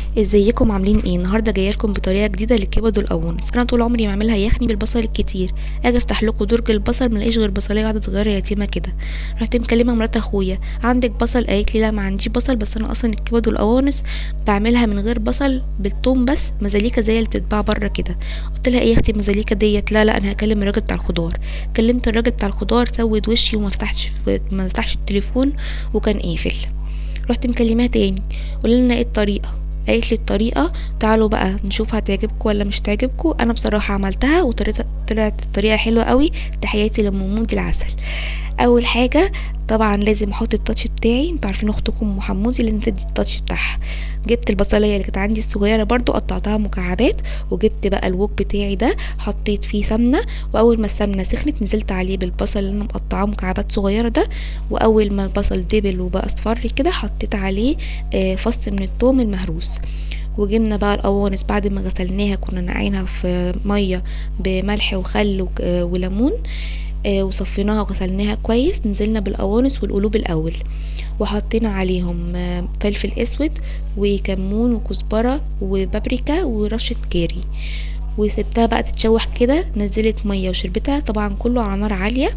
ازيكم عاملين ايه النهارده جايه لكم بطريقه جديده للكبد والقوانص انا طول عمري بعملها يخني بالبصل الكتير اجي افتح لكم درج البصل ملاقيش غير بصليه واحده صغيره يتيمه كده رحت مكلمه مرات اخويا عندك بصل قالت لي لا ما عنديش بصل بس انا اصلا الكبد والقوانص بعملها من غير بصل بالثوم بس مزاليكا زي اللي بتتباع بره كده قلت لها ايه يا اختي مزاليكا ديت لا لا انا هكلم الراجل بتاع الخضار كلمت الراجل بتاع الخضار سود وشي وما فتحش ما فتحش التليفون وكان قافل رحت مكلماه تاني قولنا لنا ايه الطريقه قالت لي الطريقة تعالوا بقى نشوف هتعجبكم ولا مش تعجبكم انا بصراحة عملتها وطريقة طلعت الطريقة حلوة قوي تحياتي لمامودي العسل اول حاجة طبعا لازم احط التاتش بتاعي انتوا عارفين اختكم ام حمودي لازم تدي التاتش بتاعها جبت البصليه اللي كانت عندي الصغيره برضو قطعتها مكعبات وجبت بقى الوك بتاعي ده حطيت فيه سمنه واول ما السمنه سخنت نزلت عليه بالبصل اللي انا مقطعاه مكعبات صغيره ده واول ما البصل دبل وبقى اصفر كده حطيت عليه فص من الثوم المهروس وجبنا بقى القوانص بعد ما غسلناها كنا نقعينها في ميه بملح وخل وليمون آه وصفيناها وغسلناها كويس نزلنا بالقوانص والقلوب الاول وحطينا عليهم آه فلفل اسود وكمون وكزبره وبابريكا ورشه كاري وسبتها بقى تتشوح كده نزلت ميه وشربتها طبعا كله على نار عاليه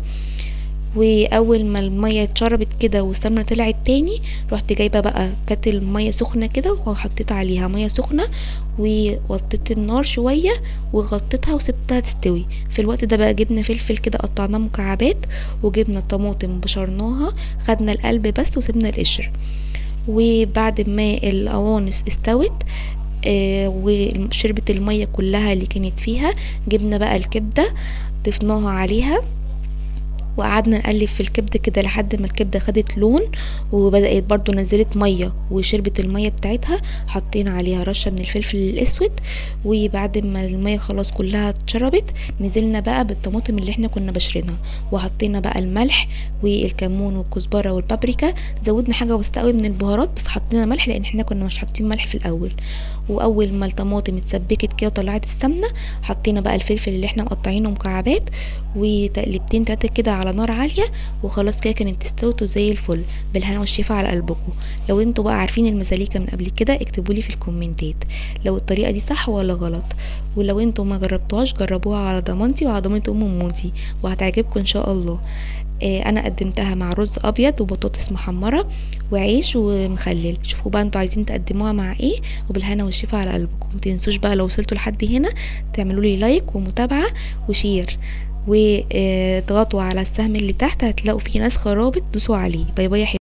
واول ما الميه اتشربت كده والسمنه طلعت تاني رحت جايبه بقى كاتل ميه سخنه كده وحطيت عليها ميه سخنه ووطيت النار شويه وغطيتها وسبتها تستوي في الوقت ده بقى جبنا فلفل كده قطعناه مكعبات وجبنا الطماطم بشرناها خدنا القلب بس وسبنا القشر وبعد ما القوانص استوت آه وشربت الميه كلها اللي كانت فيها جبنا بقى الكبده ضفناها عليها وقعدنا نقلب في الكبده كده لحد ما الكبده خدت لون وبدات برضو نزلت ميه وشربت الميه بتاعتها حطينا عليها رشه من الفلفل الاسود وبعد ما الميه خلاص كلها اتشربت نزلنا بقى بالطماطم اللي احنا كنا بشرينها وحطينا بقى الملح والكمون والكزبره والبابريكا زودنا حاجه بسيطه قوي من البهارات بس حطينا ملح لان احنا كنا مش حاطين ملح في الاول واول ما الطماطم اتسبكت كده وطلعت السمنه حطينا بقى الفلفل اللي احنا مقطعينه مكعبات وتقلبتين تلاته كده على نار عاليه وخلاص كده كانت استوت زي الفل بالهنا والشفا على قلبكم لو انتوا بقى عارفين المزاليكا من قبل كده اكتبوا لي في الكومنتات لو الطريقه دي صح ولا غلط ولو انتوا ما جربتوهاش جربوها على ضمانتي وعلى ضمانه ام مودي وهتعجبكم ان شاء الله انا قدمتها مع رز ابيض وبطاطس محمره وعيش ومخلل شوفوا بقى انتوا عايزين تقدموها مع ايه وبالهنا والشفا على قلبكم متنسوش بقى لو وصلتوا لحد هنا تعملوا لي لايك ومتابعه وشير واضغطوا على السهم اللي تحت هتلاقوا فيه ناس خرابط دوسوا عليه باي باي